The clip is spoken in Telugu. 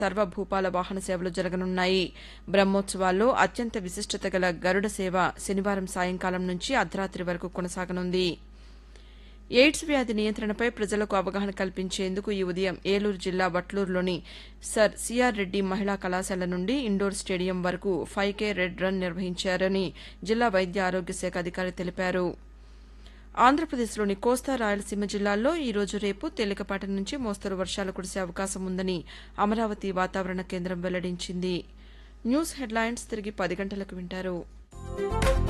సర్వభూపాల వాహన సేవలు జరగనున్నాయి బ్రహ్మోత్సవాల్లో అత్యంత విశిష్టత గల గరుడ సేవ శనివారం సాయంకాలం నుంచి అర్ధరాతి వరకు కొనసాగనుంది ఎయిడ్స్ వ్యాధి నియంత్రణపై ప్రజలకు అవగాహన కల్పించేందుకు ఈ ఉదయం ఏలూరు జిల్లా వట్లూరులోని సర్ సిఆర్ రెడ్డి మహిళా కళాశాల నుండి ఇండోర్ స్టేడియం వరకు ఫైవ్ కే రెడ్ రన్ నిర్వహించారని జిల్లా వైద్య ఆరోగ్య శాఖ అధికారి తెలిపారు ఆంధ్రప్రదేశ్లోని కోస్తా రాయలసీమ జిల్లాల్లో ఈ రోజు రేపు తేలికపాటి నుంచి మోస్తరు వర్షాలు కురిసే అవకాశం ఉందని అమరావతి వాతావరణ కేంద్రం వెల్లడించింది న్యూస్ హెడ్లైన్స్ తిరిగి పది గంటలకు వింటారు